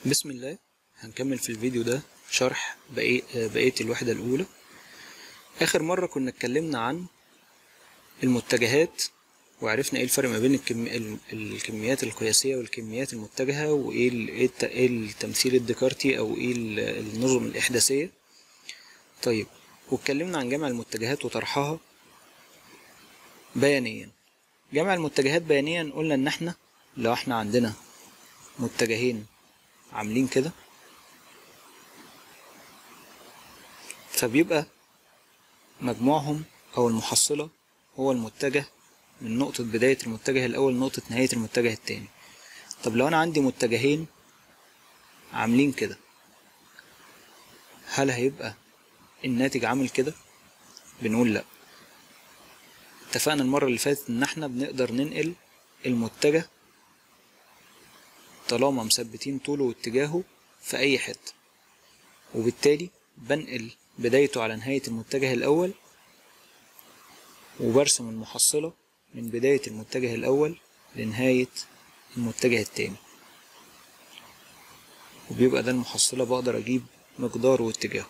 بسم الله هنكمل في الفيديو ده شرح بقية, بقية الوحدة الأولى آخر مرة كنا اتكلمنا عن المتجهات وعرفنا ايه الفرق ما بين الكم... ال- الكميات القياسية والكميات المتجهة وايه ال- إيه الت- إيه التمثيل الديكارتي او ايه ال- النظم الإحداثية طيب واتكلمنا عن جمع المتجهات وطرحها بيانيا جمع المتجهات بيانيا قلنا ان احنا لو احنا عندنا متجهين عاملين كده فبيبقى مجموعهم او المحصلة هو المتجه من نقطة بداية المتجه الأول لنقطة نهاية المتجه التاني طب لو أنا عندي متجهين عاملين كده هل هيبقى الناتج عامل كده؟ بنقول لأ اتفقنا المرة اللي فاتت إن احنا بنقدر ننقل المتجه طالما مثبتين طوله واتجاهه في أي حتة وبالتالي بنقل بدايته على نهاية المتجه الأول وبرسم المحصلة من بداية المتجه الأول لنهاية المتجه التاني وبيبقى ده المحصلة بقدر أجيب مقداره واتجاهه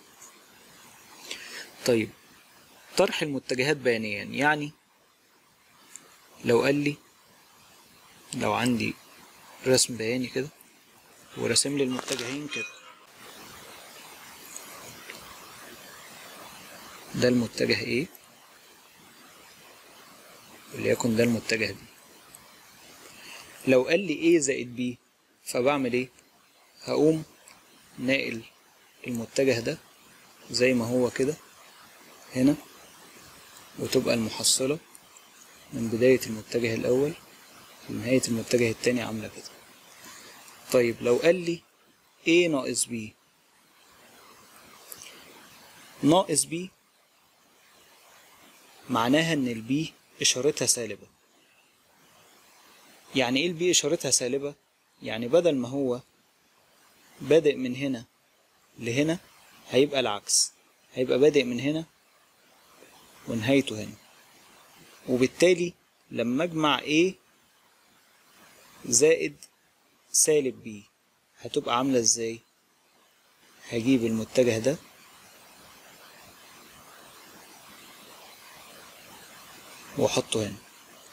طيب طرح المتجهات بيانيا يعني لو قال لي لو عندي رسم بياني كده ورسم لي المتجهين كده ده المتجه ايه وليكن ده المتجه بي لو قال لي A زائد B فبعمل ايه هقوم ناقل المتجه ده زي ما هو كده هنا وتبقى المحصلة من بداية المتجه الأول لنهاية المتجه التاني عاملة كده طيب لو قال لي A ناقص B ناقص B معناها ان البي اشارتها سالبة يعني ايه البي اشارتها سالبة يعني بدل ما هو بادئ من هنا لهنا هيبقى العكس هيبقى بادئ من هنا ونهايته هنا وبالتالي لما اجمع A زائد سالب B هتبقى عاملة ازاي هجيب المتجه ده واحطه هنا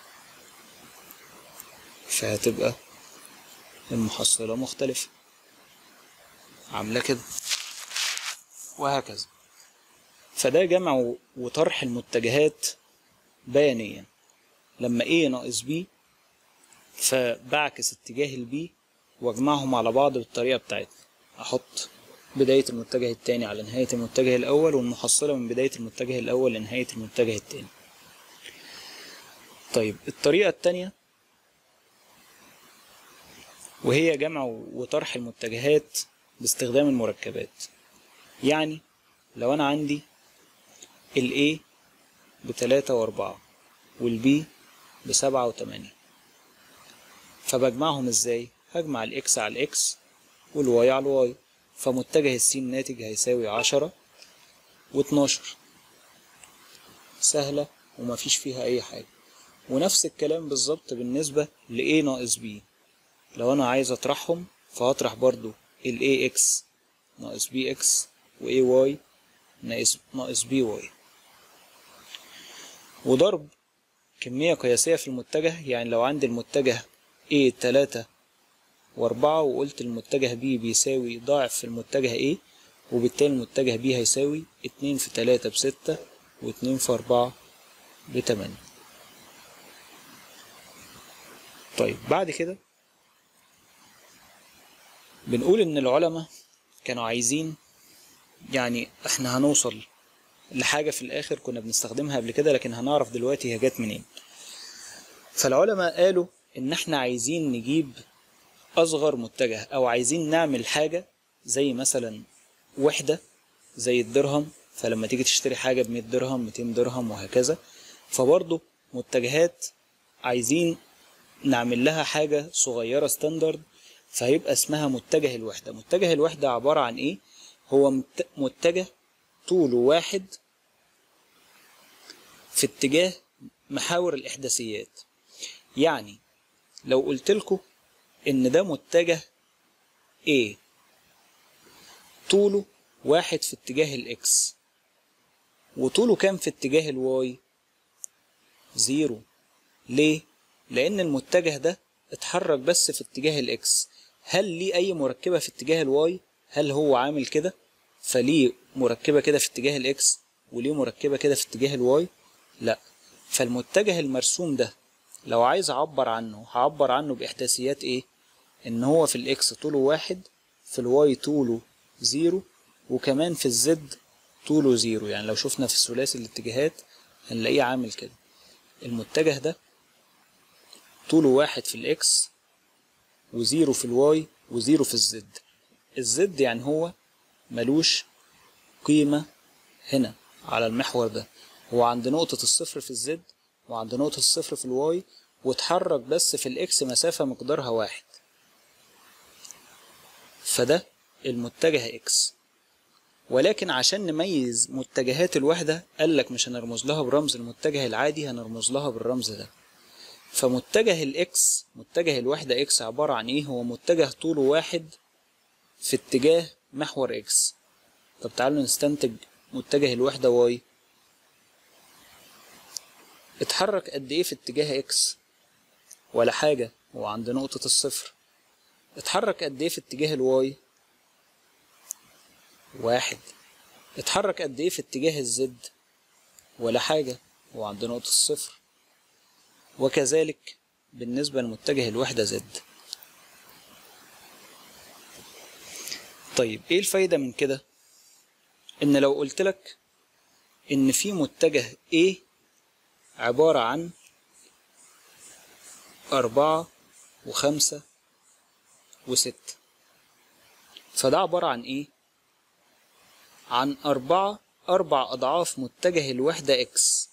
فهتبقى المحصلة مختلفة عاملة كده وهكذا فده جمع وطرح المتجهات بيانيا لما A ناقص B فبعكس اتجاه البي واجمعهم على بعض بالطريقة بتاعتنا احط بداية المتجه التاني على نهاية المتجه الأول والمحصلة من بداية المتجه الأول لنهاية المتجه التاني طيب الطريقة التانية وهي جمع وطرح المتجهات باستخدام المركبات يعني لو أنا عندي ال A بتلاتة وأربعة وال B بسبعة وتمانية فبجمعهم ازاي؟ هجمع الإكس على الإكس والواي على الواي فمتجه السين ناتج هيساوي عشرة واتناشر سهلة ومفيش فيها أي حاجة ونفس الكلام بالظبط بالنسبة ل A ناقص B لو أنا عايز أطرحهم فهطرح برضو ال AX ناقص BX و AY ناقص ناقص BY وضرب كمية قياسية في المتجه يعني لو عندي المتجه A تلاتة وأربعة وقلت المتجه B بيساوي ضعف في المتجه A وبالتالي المتجه B هيساوي اتنين في تلاتة بستة واتنين في أربعة بتمانية طيب بعد كده بنقول ان العلماء كانوا عايزين يعني احنا هنوصل لحاجة في الاخر كنا بنستخدمها قبل كده لكن هنعرف دلوقتي هي جت منين فالعلماء قالوا ان احنا عايزين نجيب اصغر متجه او عايزين نعمل حاجة زي مثلا وحدة زي الدرهم فلما تيجي تشتري حاجة بمية درهم ميتين درهم وهكذا فبرضه متجهات عايزين نعمل لها حاجة صغيرة ستاندرد فهيبقى اسمها متجه الوحدة متجه الوحدة عبارة عن ايه هو مت- متجه طوله واحد في اتجاه محاور الإحداثيات يعني لو قلت لكم إن ده متجه A طوله واحد في اتجاه الاكس وطوله كام في اتجاه الواي زيرو ليه لان المتجه ده اتحرك بس في اتجاه الاكس هل ليه اي مركبه في اتجاه الواي هل هو عامل كده فليه مركبه كده في اتجاه الاكس وليه مركبه كده في اتجاه الواي لا فالمتجه المرسوم ده لو عايز اعبر عنه هعبر عنه باحداثيات ايه ان هو في الاكس طوله واحد في الواي طوله زيرو وكمان في الزد طوله زيرو يعني لو شفنا في الثلاثي الاتجاهات هنلاقيه عامل كده المتجه ده طوله واحد في الاكس وزيرو في الواي وزيرو في الزد الزد يعني هو ملوش قيمة هنا على المحور ده هو عند نقطة الصفر في الزد وعند نقطة الصفر في الواي واتحرك بس في الاكس مسافة مقدارها واحد فده المتجه اكس ولكن عشان نميز متجهات الوحدة قالك مش هنرمز لها برمز المتجه العادي هنرمز لها بالرمز ده فمتجه الاكس متجه الوحدة اكس عبارة عن ايه هو متجه طوله واحد في اتجاه محور اكس طب تعالوا نستنتج متجه الوحدة واي اتحرك قد ايه في اتجاه اكس ولا حاجة هو عند نقطة الصفر اتحرك قد ايه في اتجاه الواي واحد اتحرك قد ايه في اتجاه الزد ولا حاجة هو عند نقطة الصفر وكذلك بالنسبة لمتجه الوحدة زد طيب ايه الفايدة من كده ان لو قلت لك ان في متجه A عبارة عن أربعة وخمسة وستة فده عبارة عن ايه عن أربعة أربع أضعاف متجه الوحدة إكس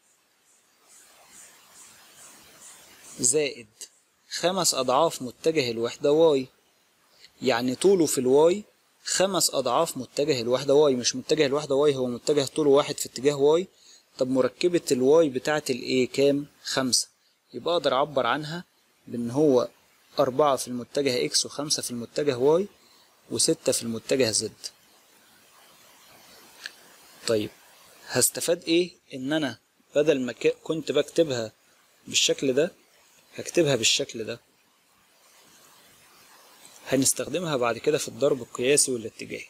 زائد خمس أضعاف متجه الوحدة واي يعني طوله في الواي خمس أضعاف متجه الوحدة واي مش متجه الوحدة واي هو متجه طوله واحد في اتجاه واي طب مركبة الواي بتاعة الايه كام؟ خمسة يبقى أقدر أعبر عنها بإن هو أربعة في المتجه إكس وخمسة في المتجه واي وستة في المتجه زد طيب هستفاد ايه ان انا بدل ما كنت بكتبها بالشكل ده هكتبها بالشكل ده هنستخدمها بعد كده في الضرب القياسي والاتجاهي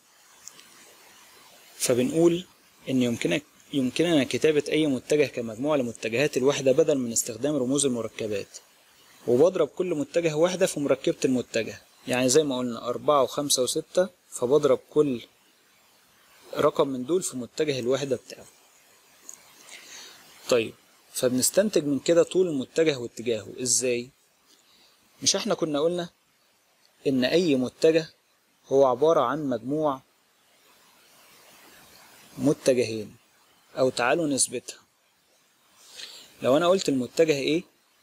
فبنقول ان يمكنك يمكننا كتابة أي متجه كمجموعة لمتجهات الوحدة بدل من استخدام رموز المركبات وبضرب كل متجه واحدة في مركبة المتجه يعني زي ما قلنا أربعة وخمسة وستة فبضرب كل رقم من دول في متجه الوحدة بتاعه طيب فبنستنتج من كده طول المتجه واتجاهه ازاي مش احنا كنا قلنا ان اي متجه هو عبارة عن مجموع متجهين او تعالوا نثبتها لو انا قلت المتجه ايه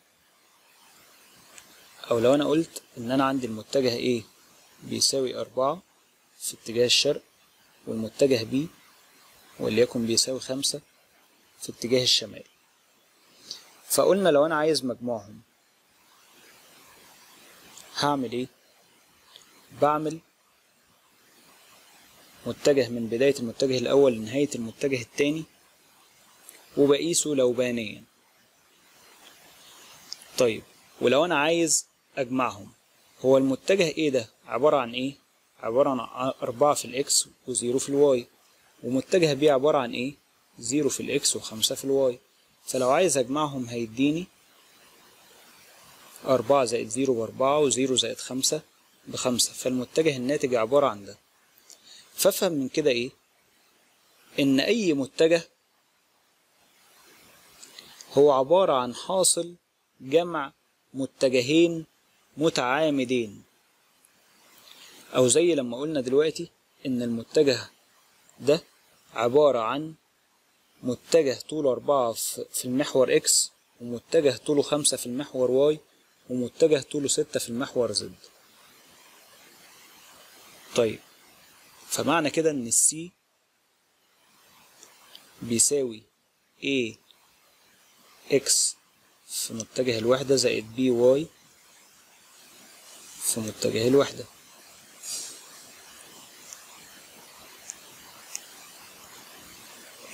او لو انا قلت ان انا عندي المتجه ايه بيساوي اربعة في اتجاه الشرق والمتجه B وليكن بيساوي خمسة في اتجاه الشمال فقلنا لو أنا عايز مجموعهم هعمل إيه؟ بعمل متجه من بداية المتجه الأول لنهاية المتجه التاني وبقيسه لوبانيا طيب ولو أنا عايز أجمعهم هو المتجه إيه ده عبارة عن إيه؟ عبارة عن أربعة في الإكس وزيرو في الواي ومتجه بي عبارة عن إيه؟ زيرو في الإكس وخمسة في الواي فلو عايز أجمعهم هيديني أربعة زائد زيرو بأربعة وزيرو زائد خمسة بخمسة فالمتجه الناتج عبارة عن ده فافهم من كده إيه؟ إن أي متجه هو عبارة عن حاصل جمع متجهين متعامدين أو زي لما قلنا دلوقتي إن المتجه ده عبارة عن متجه طوله أربعة في المحور إكس ومتجه طوله خمسة في المحور واي ومتجه طوله ستة في المحور زد طيب فمعنى كده إن السي بيساوي A X في متجه الوحدة زائد B Y في متجه الوحدة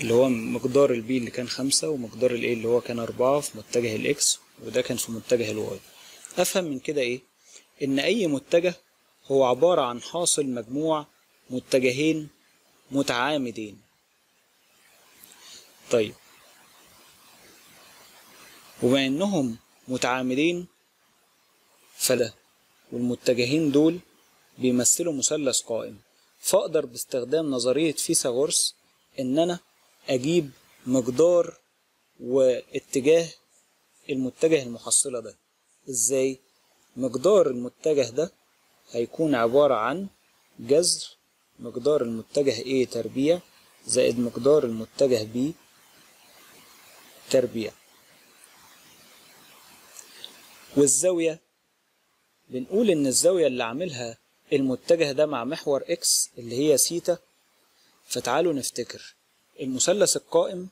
اللي هو مقدار البي اللي كان خمسة ومقدار الايه اللي هو كان أربعة في متجه الإكس وده كان في متجه الواي أفهم من كده إيه؟ إن أي متجه هو عبارة عن حاصل مجموع متجهين متعامدين طيب وبما إنهم متعامدين فده والمتجهين دول بيمثلوا مثلث قائم فأقدر باستخدام نظرية فيثاغورس إن أنا أجيب مقدار واتجاه المتجه المحصلة ده إزاي؟ مقدار المتجه ده هيكون عبارة عن جذر مقدار المتجه A تربيع زائد مقدار المتجه B تربيع والزاوية بنقول إن الزاوية اللي عاملها المتجه ده مع محور X اللي هي سيتا فتعالوا نفتكر المثلث القائم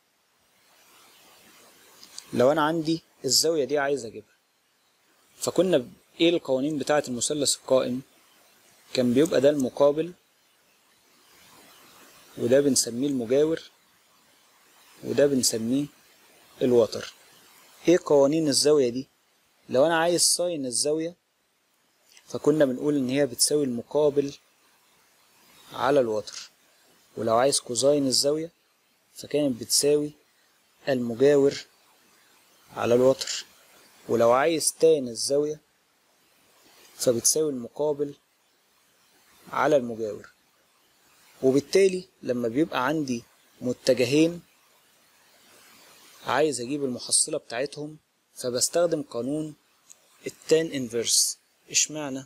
لو أنا عندي الزاوية دي عايز أجيبها فكنا ب... إيه القوانين بتاعة المثلث القائم كان بيبقى ده المقابل وده بنسميه المجاور وده بنسميه الوتر ايه قوانين الزاوية دي لو انا عايز ساين الزاوية فكنا بنقول ان هي بتساوي المقابل على الوتر ولو عايز كوزاين الزاوية فكانت بتساوي المجاور على الوتر ولو عايز تان الزاوية فبتساوي المقابل على المجاور وبالتالي لما بيبقى عندي متجهين عايز اجيب المحصلة بتاعتهم فبستخدم قانون التان انفرس اشمعنى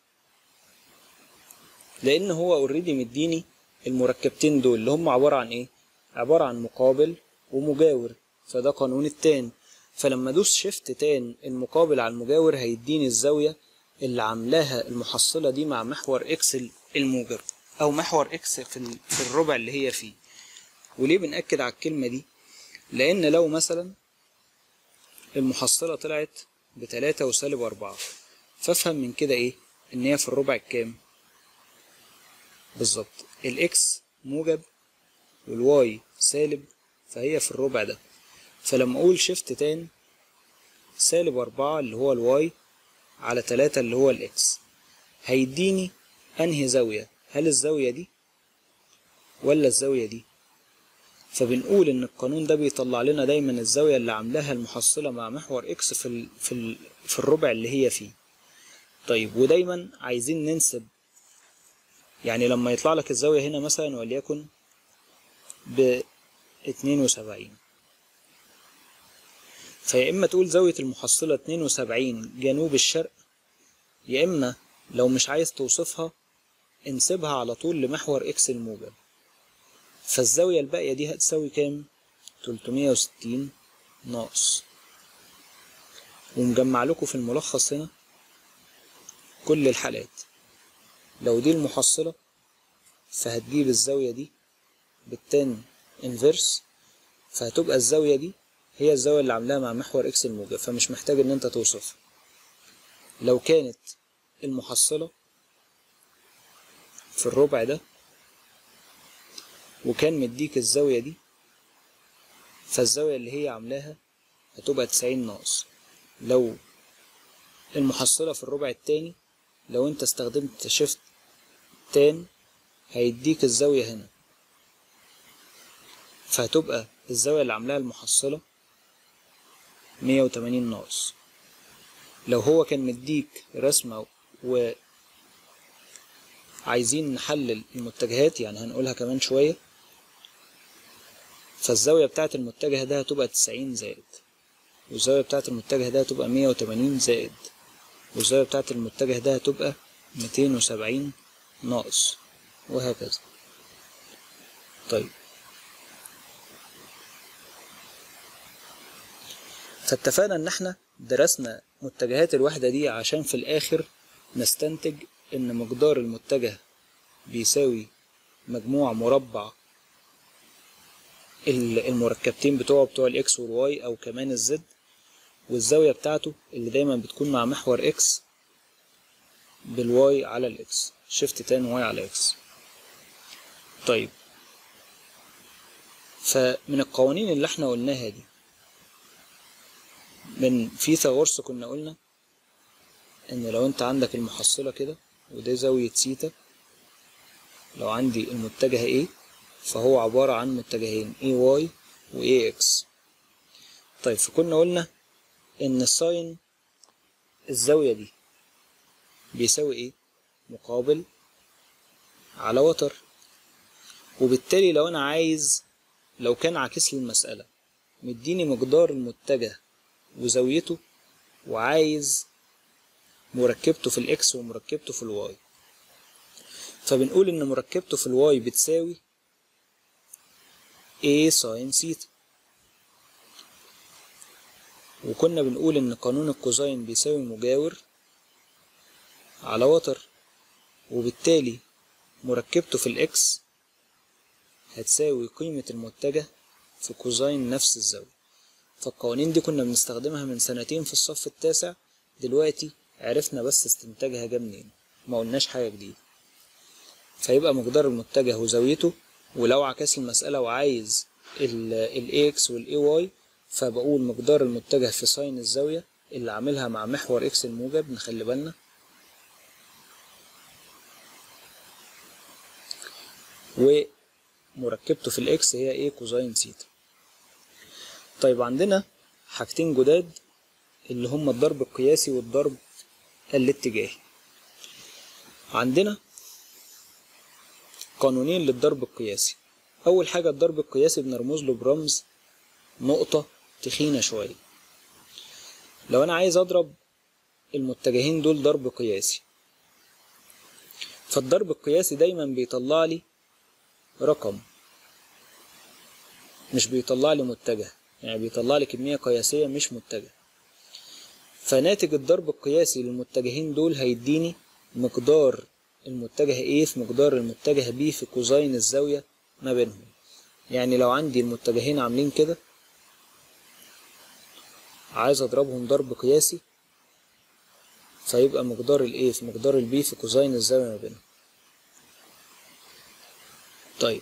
لان هو اوريدي مديني المركبتين دول اللي هم عبارة عن ايه عبارة عن مقابل ومجاور فده قانون التان فلما ادوس شيفت تان المقابل على المجاور هيديني الزاوية اللي عاملاها المحصلة دي مع محور اكس الموجب او محور اكس في في الربع اللي هي فيه وليه بنأكد على الكلمة دي لان لو مثلا المحصلة طلعت بتلاتة وسالب أربعة فافهم من كده ايه ان هي في الربع الكام بالظبط الاكس موجب والواي سالب فهي في الربع ده فلما اقول شيفت تان سالب أربعة اللي هو الواي على تلاتة اللي هو الاكس هيديني انهي زاوية هل الزاوية دي ولا الزاوية دي فبنقول ان القانون ده بيطلع لنا دايما الزاوية اللي عاملاها المحصلة مع محور اكس في ال في ال في الربع اللي هي فيه طيب ودايما عايزين ننسب يعني لما يطلع لك الزاوية هنا مثلا وليكن ب 72 فيا اما تقول زاوية المحصلة 72 جنوب الشرق يا اما لو مش عايز توصفها انسبها على طول لمحور اكس الموجب فالزاوية الباقية دي هتساوي كام؟ 360 ناقص ومجمع لكم في الملخص هنا كل الحالات لو دي المحصلة فهتجيب الزاوية دي بالتان انفرس فهتبقى الزاوية دي هي الزاوية اللي عاملاها مع محور اكس الموجب فمش محتاج ان انت توصفها لو كانت المحصلة في الربع ده وكان مديك الزاوية دي فالزاوية اللي هي عاملاها هتبقى تسعين ناقص لو المحصلة في الربع التاني لو انت استخدمت شيفت تان هيديك الزاوية هنا فهتبقى الزاوية اللي عاملاها المحصلة مية وتمانين ناقص لو هو كان مديك رسمة و عايزين نحلل المتجهات يعني هنقولها كمان شوية فالزاوية بتاعة المتجه ده هتبقى تسعين زائد والزاوية بتاعة المتجه ده هتبقى مية وتمانين زائد والزاوية بتاعة المتجه ده هتبقى ميتين وسبعين ناقص وهكذا طيب فاتفقنا ان احنا درسنا متجهات الوحدة دي عشان في الاخر نستنتج ان مقدار المتجه بيساوي مجموع مربع المركبتين بتوعه بتوع الاكس والواي او كمان الزد والزاوية بتاعته اللي دايما بتكون مع محور اكس بالواي على الاكس شيفت تان واي على اكس طيب فمن القوانين اللي احنا قلناها دي من فيثاغورس كنا قلنا ان لو انت عندك المحصلة كده وده زاوية سيتا لو عندي المتجه A فهو عبارة عن متجهين AY و AX طيب فكنا قلنا ان الساين الزاوية دي بيساوي ايه مقابل على وتر وبالتالي لو انا عايز لو كان عاكس لي المسألة مديني مقدار المتجه وزاويته وعايز مركبته في الاكس ومركبته في الواي فبنقول ان مركبته في الواي بتساوي a ساين سيتا وكنا بنقول ان قانون الكوزاين بيساوي مجاور على وتر وبالتالي مركبته في الاكس هتساوي قيمة المتجه في كوزاين نفس الزاوية فالقوانين دي كنا بنستخدمها من سنتين في الصف التاسع دلوقتي عرفنا بس استنتاجها جه منين ما قلناش حاجة جديدة فيبقى مقدار المتجه وزاويته ولو عكس المسألة وعايز ال AX وال AY فبقول مقدار المتجه في ساين الزاوية اللي عاملها مع محور إكس الموجب نخلي بالنا ومركبته في الإكس هي إيه كوزاين سيتا طيب عندنا حاجتين جداد اللي هما الضرب القياسي والضرب الاتجاهي عندنا قانونين للضرب القياسي أول حاجة الضرب القياسي بنرمز له برمز نقطة تخينة شوية لو أنا عايز أضرب المتجهين دول ضرب قياسي فالضرب القياسي دايما بيطلع لي رقم مش بيطلع لي متجه يعني بيطلع لي كمية قياسية مش متجه فناتج الضرب القياسي للمتجهين دول هيديني مقدار المتجه A في مقدار المتجه B في كوزاين الزاوية ما بينهم يعني لو عندي المتجهين عاملين كده عايز اضربهم ضرب قياسي فيبقى مقدار ال A في مقدار ال B في كوزاين الزاوية ما بينهم طيب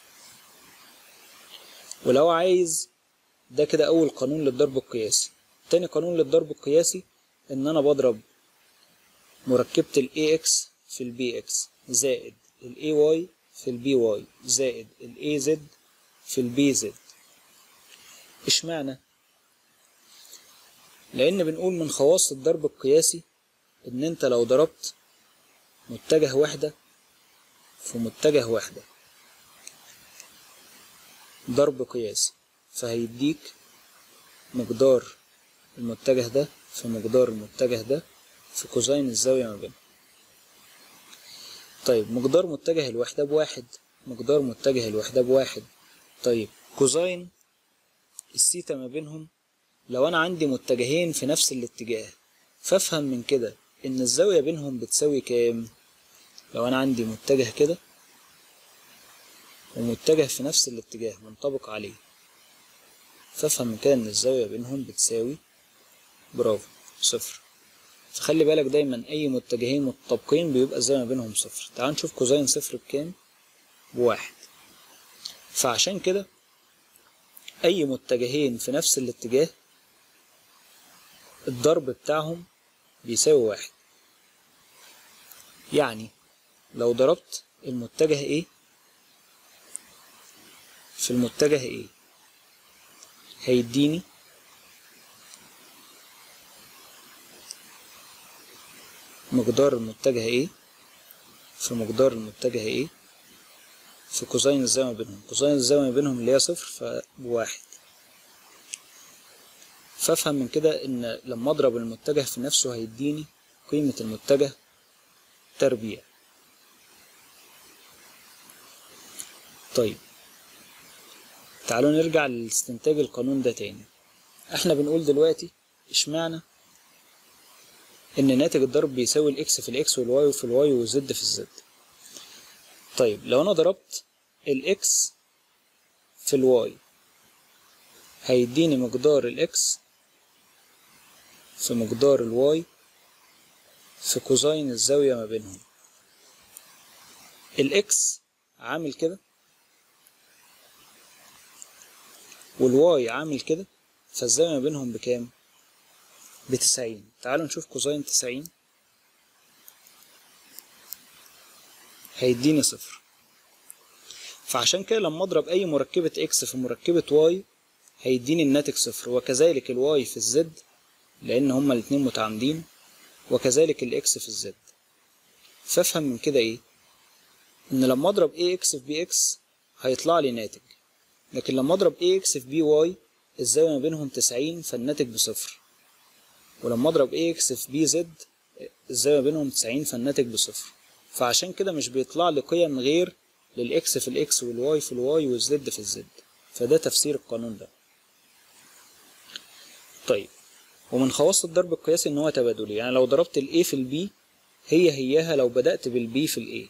ولو عايز ده كده أول قانون للضرب القياسي تاني قانون للضرب القياسي إن أنا بضرب مركبة ال AX في ال BX زائد ال AY في ال BY زائد ال AZ في ال BZ اشمعنى؟ لأن بنقول من خواص الضرب القياسي إن أنت لو ضربت متجه وحدة في متجه وحدة ضرب قياسي فهيديك مقدار المتجه ده في مقدار المتجه ده في كوزين الزاوية ما بينهم طيب مقدار متجه الوحدة بواحد مقدار متجه الوحدة بواحد طيب كوزين السيتا ما بينهم لو أنا عندي متجهين في نفس الاتجاه فافهم من كده إن الزاوية بينهم بتساوي كام لو أنا عندي متجه كده ومتجه في نفس الاتجاه منطبق عليه فافهم من كده ان الزاوية بينهم بتساوي برافو صفر فخلي بالك دايما اي متجهين متطابقين بيبقى الزاوية بينهم صفر تعال نشوف كوزين صفر بكام بواحد فعشان كده اي متجهين في نفس الاتجاه الضرب بتاعهم بيساوي واحد يعني لو ضربت المتجه ايه في المتجه ايه هيديني مقدار المتجه ايه في مقدار المتجه ايه في كوزين الزاوية بينهم كوزين الزاوية بينهم اللي هي صفر فبواحد فافهم من كده ان لما اضرب المتجه في نفسه هيديني قيمة المتجه تربيع طيب تعالوا نرجع لاستنتاج القانون ده تاني احنا بنقول دلوقتي اشمعنى ان ناتج الضرب بيساوي الاكس في الاكس والواي في الواي والزد في الزد طيب لو انا ضربت الاكس في الواي هيديني مقدار الاكس في مقدار الواي في كوزين الزاوية ما بينهم الاكس عامل كده والواي عامل كده فالزاوية ما بينهم بكام؟ بتسعين تعالوا نشوف كوزين تسعين هيديني صفر فعشان كده لما اضرب اي مركبة اكس في مركبة واي هيديني الناتج صفر وكذلك الواي في الزد لان هما الاتنين متعامدين وكذلك الاكس في الزد فافهم من كده ايه ان لما اضرب ax في bx هيطلع لي ناتج لكن لما اضرب ax في by الزاوية ما بينهم تسعين فالناتج بصفر ولما اضرب ax في bz الزاوية ما بينهم تسعين فالناتج بصفر فعشان كده مش بيطلع لي قيم غير للاكس في الاكس والواي في الواي والزد في الزد فده تفسير القانون ده طيب ومن خواص الضرب القياسي ان هو تبادلي يعني لو ضربت الاي في البي هي هياها لو بدأت بالبي في الاي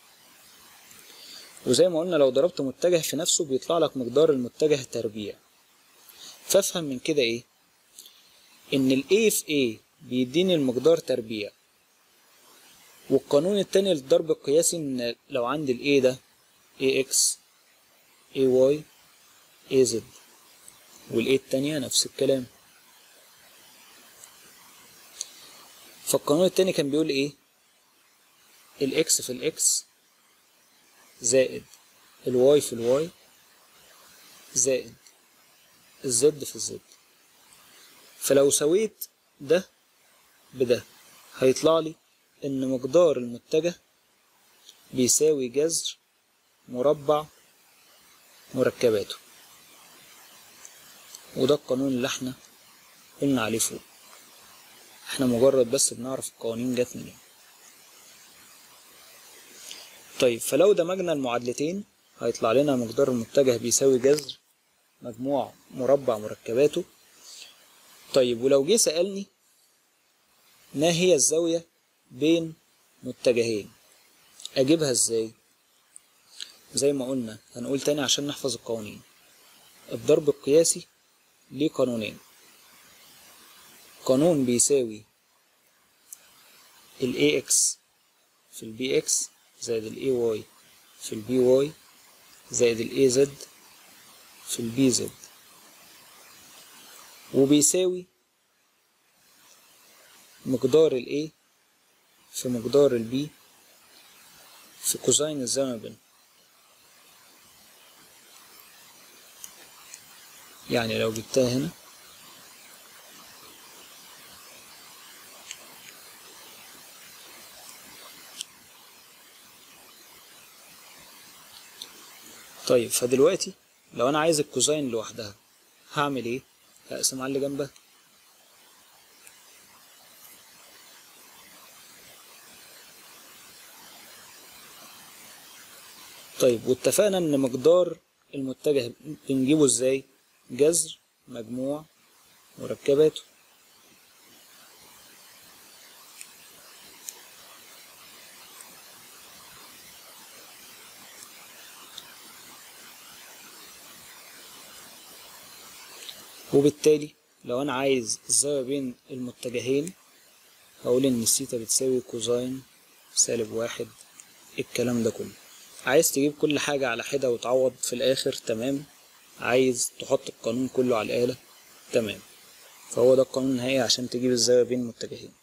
وزي ما قلنا لو ضربت متجه في نفسه بيطلع لك مقدار المتجه تربيع فافهم من كده ايه ان الاي في A بيديني المقدار تربيع والقانون التاني للضرب القياسي ان لو عندي الاي ده ax ay az والاي التانية نفس الكلام فالقانون التاني كان بيقول ايه الاكس في الاكس زائد الواي في الواي زائد الزد في الزد فلو سويت ده بده هيطلع لي ان مقدار المتجه بيساوي جذر مربع مركباته وده القانون اللي احنا قلنا عليه فوق احنا مجرد بس بنعرف القوانين جت منين طيب فلو دمجنا المعادلتين هيطلع لنا مقدار المتجه بيساوي جذر مجموع مربع مركباته طيب ولو جه سألني ما هي الزاوية بين متجهين أجيبها إزاي؟ زي ما قلنا هنقول تاني عشان نحفظ القوانين الضرب القياسي ليه قانونين قانون بيساوي ال AX في ال BX زائد ال AY في ال BY زائد ال AZ في ال BZ وبيساوي مقدار ال A في مقدار ال B في كوزين الزاوية بينهم يعني لو جبتها هنا طيب فدلوقتي لو انا عايز الكوزين لوحدها هعمل ايه هقسم على اللي جنبها طيب واتفقنا ان مقدار المتجه بنجيبه ازاي جذر مجموع مركباته وبالتالي لو انا عايز الزاوية بين المتجهين هقول ان الثيتا بتساوي كوزين سالب واحد الكلام ده كله عايز تجيب كل حاجة على حدة وتعوض في الآخر تمام عايز تحط القانون كله على الآلة تمام فهو ده القانون النهائي عشان تجيب الزاوية بين متجهين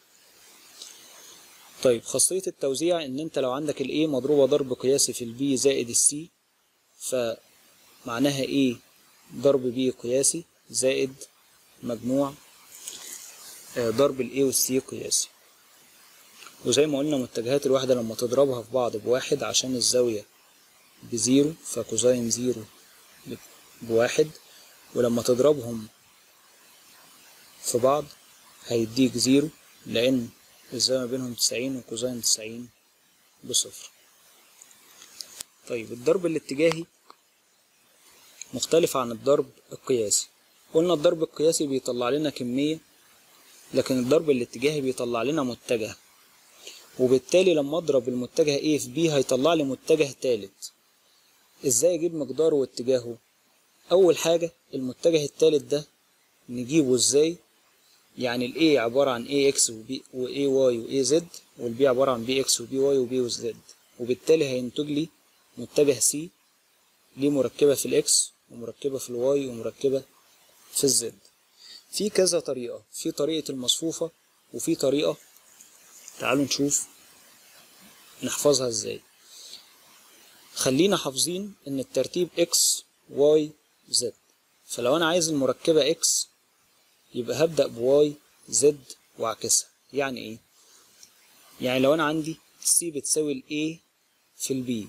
طيب خاصية التوزيع إن أنت لو عندك ال A مضروبة ضرب قياسي في ال B زائد ال C فمعناها A ضرب B قياسي زائد مجموع ضرب ال A وال C قياسي وزي ما قلنا متجهات الواحدة لما تضربها في بعض بواحد عشان الزاوية بزيرو فكوزين زيرو بواحد ولما تضربهم في بعض هيديك زيرو لأن الزاوية بينهم تسعين وكوزين تسعين بصفر طيب الضرب الاتجاهي مختلف عن الضرب القياسي قلنا الضرب القياسي بيطلع لنا كمية لكن الضرب الاتجاهي بيطلع لنا متجه وبالتالي لما اضرب المتجه A في B هيطلع لي متجه تالت ازاي اجيب مقداره واتجاهه اول حاجة المتجه التالت ده نجيبه ازاي يعني ال A عبارة عن AX و, B و AY و AZ وال B عبارة عن BX و BY و B و Z وبالتالي هينتج لي متجه C ليه مركبة في الإكس ومركبة في الواي ومركبة في الزد في كذا طريقة في طريقة المصفوفة وفي طريقة تعالوا نشوف نحفظها ازاي خلينا حافظين ان الترتيب x y z فلو انا عايز المركبة x يبقى هبدأ ب y z واعكسها يعني ايه يعني لو انا عندي c بتساوي ال a في ال b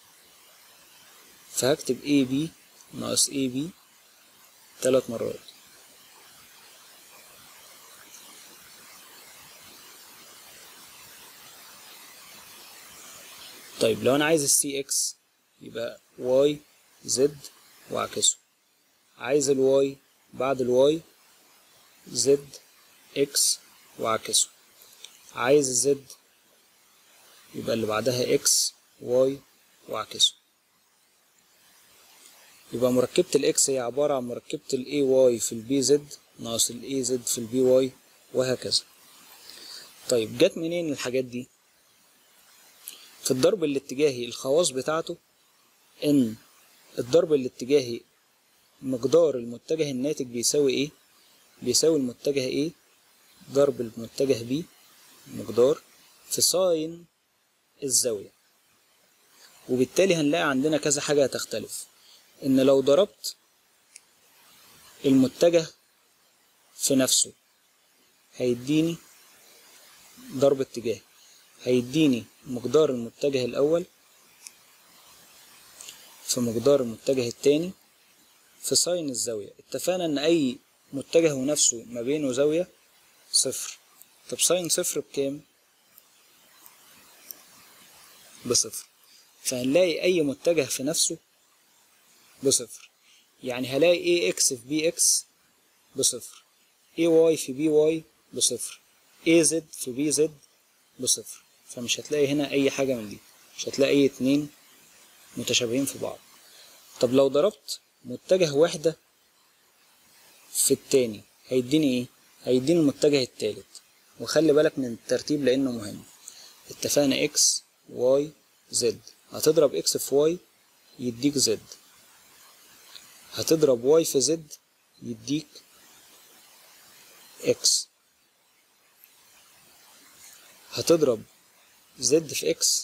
فهكتب ab ناقص ab ثلاث مرات طيب لو انا عايز السي اكس يبقى واي زد واعكسه عايز الواي بعد الواي زد اكس واعكسه عايز الزد يبقى اللي بعدها اكس واي واعكسه يبقى مركبة الاكس هي عبارة عن مركبة الاي واي في البي زد ناقص الاي زد في البي واي وهكذا طيب جت منين الحاجات دي في الضرب الاتجاهي الخواص بتاعته ان الضرب الاتجاهي مقدار المتجه الناتج بيساوي ايه بيساوي المتجه ايه ضرب المتجه بي مقدار في ساين الزاوية وبالتالي هنلاقي عندنا كذا حاجة هتختلف ان لو ضربت المتجه في نفسه هيديني ضرب اتجاهي هيديني مقدار المتجه الأول في مقدار المتجه التاني في ساين الزاوية اتفقنا إن أي متجه ونفسه ما بينه زاوية صفر طب ساين صفر بكام؟ بصفر فهنلاقي أي متجه في نفسه بصفر يعني هلاقي اي اكس في بي اكس بصفر اي واي في بي واي بصفر اي زد في بي زد بصفر فمش هتلاقي هنا اي حاجة من دي مش هتلاقي اي اتنين متشابهين في بعض طب لو ضربت متجه واحدة في التاني هيديني ايه هيديني المتجه التالت وخلي بالك من الترتيب لانه مهم اتفقنا اكس واي زد هتضرب اكس في واي يديك زد هتضرب واي في زد يديك اكس هتضرب زد في اكس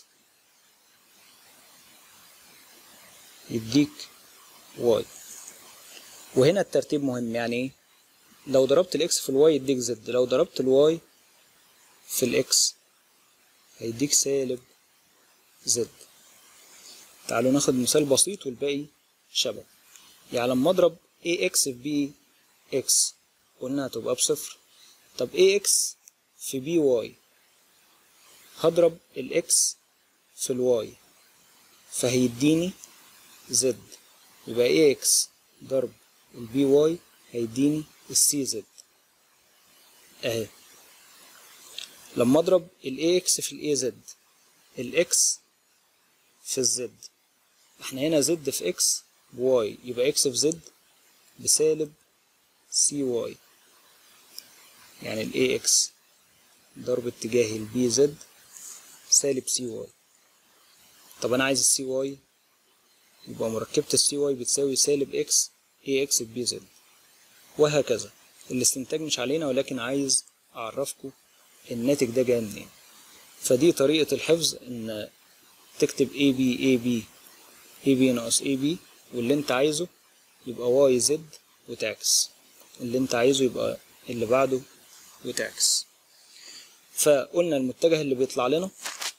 يديك واي وهنا الترتيب مهم يعني ايه لو ضربت الاكس في الواي يديك زد لو ضربت الواي في الاكس هيديك سالب زد تعالوا ناخد مثال بسيط والباقي شبه يعني لما اضرب ax في bx قلنا هتبقى بصفر طب ax في by هضرب الاكس في الواي فهيديني زد يبقى ax ضرب البي واي هيديني السي زد اهي لما اضرب الاي اكس في الاي زد الاكس في الزد احنا هنا زد في اكس بواي يبقى اكس في زد بسالب سي واي يعني الاي اكس ضرب اتجاهي البي زد سالب سي واي طب انا عايز السي واي يبقى مركبة السي واي بتساوي سالب اكس اي اكس بي زد وهكذا الاستنتاج مش علينا ولكن عايز اعرفكم الناتج ده جاي منين فدي طريقة الحفظ ان تكتب اي بي اي بي اي بي ناقص اي بي واللي انت عايزه يبقى واي زد وتعكس اللي انت عايزه يبقى اللي بعده وتعكس فقلنا المتجه اللي بيطلع لنا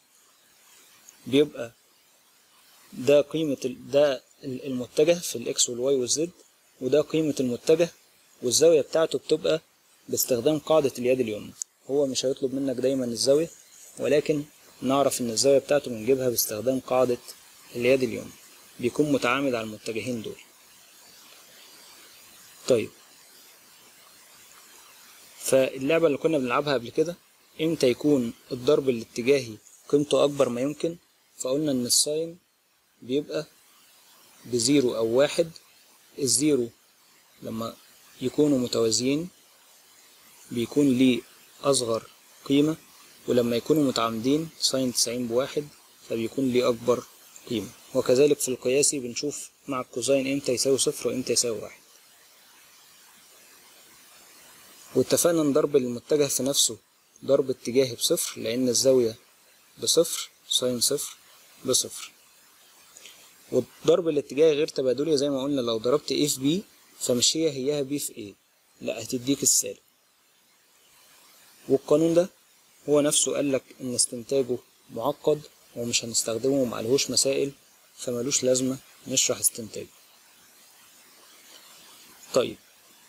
بيبقى ده قيمة ال- ده المتجه في الاكس والواي والزد وده قيمة المتجه والزاوية بتاعته بتبقى باستخدام قاعدة اليد اليمنى هو مش هيطلب منك دايما الزاوية ولكن نعرف ان الزاوية بتاعته بنجيبها باستخدام قاعدة اليد اليمنى بيكون متعامد على المتجهين دول طيب فاللعبة اللي كنا بنلعبها قبل كده امتى يكون الضرب الاتجاهي قيمته اكبر ما يمكن فقلنا ان الساين بيبقى بزيرو او واحد الزيرو لما يكونوا متوازيين بيكون ليه اصغر قيمة ولما يكونوا متعامدين ساين تسعين بواحد فبيكون ليه اكبر قيمة وكذلك في القياسي بنشوف مع الكوزين امتى يساوي صفر وامتى يساوي واحد واتفقنا ان ضرب المتجه في نفسه ضرب اتجاهي بصفر لان الزاوية بصفر ساين صفر بصفر والضرب الاتجاهي غير تبادلي زي ما قلنا لو ضربت A في B فمش هي هيها B في A لا هتديك السالب والقانون ده هو نفسه قالك ان استنتاجه معقد ومش هنستخدمه ومعلهوش مسائل فملوش لازمة نشرح استنتاجه طيب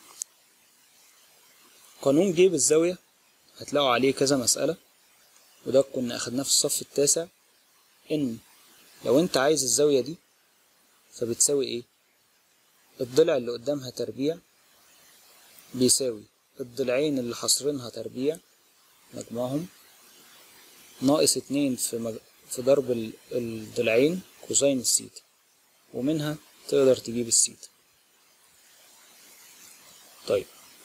قانون جيب الزاوية هتلاقوا عليه كذا مسألة وده كنا أخدناه في الصف التاسع إن لو أنت عايز الزاوية دي فبتساوي إيه؟ الضلع اللي قدامها تربيع بيساوي الضلعين اللي حاصرينها تربيع مجموعهم ناقص اتنين في, مج... في ضرب ال- الضلعين كوزين السيتا ومنها تقدر تجيب السيتا طيب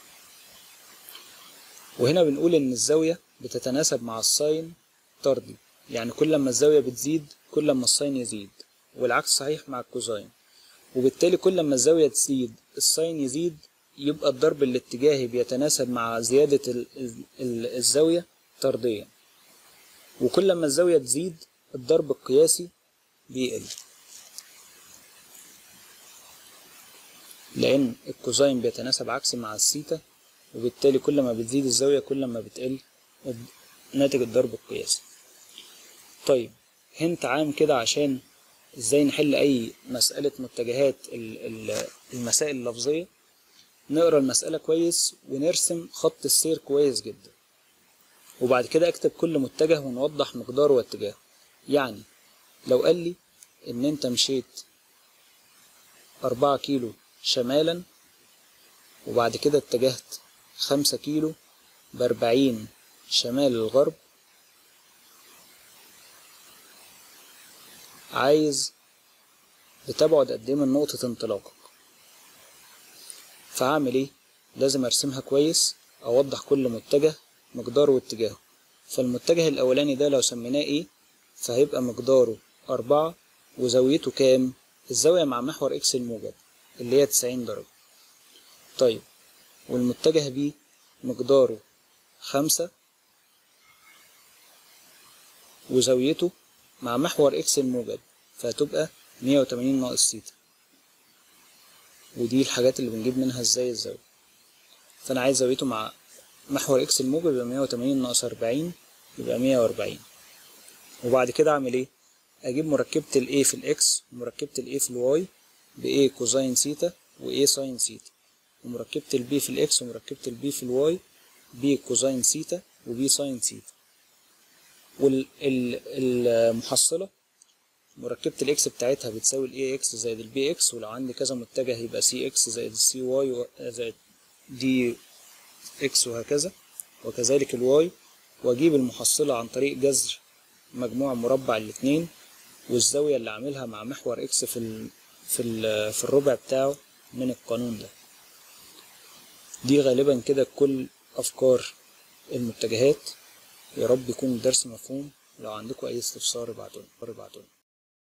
وهنا بنقول إن الزاوية بتتناسب مع الساين طردي يعني كل ما الزاوية بتزيد كل ما الساين يزيد والعكس صحيح مع الكوزين وبالتالي كل ما الزاوية تزيد الساين يزيد يبقى الضرب الاتجاهي بيتناسب مع زيادة ال- ال- ال- الزاوية طرديا وكل ما الزاوية تزيد الضرب القياسي بيقل لأن الكوزين بيتناسب عكسي مع السيتا وبالتالي كل ما بتزيد الزاوية كل ما بتقل الد- ناتج الضرب القياسي طيب هنت عام كده عشان ازاي نحل اي مسألة متجهات ال- ال- المسائل اللفظية نقرا المسألة كويس ونرسم خط السير كويس جدا وبعد كده اكتب كل متجه ونوضح مقداره واتجاهه يعني لو قال لي ان انت مشيت أربعة كيلو شمالا وبعد كده اتجهت خمسة كيلو بأربعين شمال الغرب عايز بتبعد قد ايه من نقطة انطلاقك فهعمل ايه لازم ارسمها كويس اوضح كل متجه مقداره واتجاهه فالمتجه الاولاني ده لو سميناه ايه فهيبقى مقداره أربعة وزاويته كام الزاوية مع محور اكس الموجب اللي هي تسعين درجة طيب والمتجه بي مقداره خمسة وزاويته مع محور اكس الموجب فهتبقى مية وتمانين ناقص سيتا ودي الحاجات اللي بنجيب منها ازاي الزاوية فأنا عايز زاويته مع محور اكس الموجب يبقى مية وتمانين ناقص أربعين يبقى مية وأربعين وبعد كده أعمل ايه؟ أجيب مركبة ال A في الإكس ومركبة ال A في الواي ب A كوزين سيتا و A ساين سيتا ومركبة ال B في الإكس ومركبة ال B في الواي B كوزين سيتا و B ساين سيتا والمحصلة مركبة الإكس بتاعتها بتساوي ال AX زائد ال BX ولو عندي كذا متجه يبقى CX زائد ال CY زائد DX وهكذا وكذلك الواي وأجيب المحصلة عن طريق جذر مجموع مربع الاتنين والزاوية اللي عاملها مع محور إكس في ال في ال في الربع بتاعه من القانون ده دي غالبا كده كل أفكار المتجهات يا رب يكون الدرس مفهوم لو عندكم أي استفسار ابعتولي ابعتولي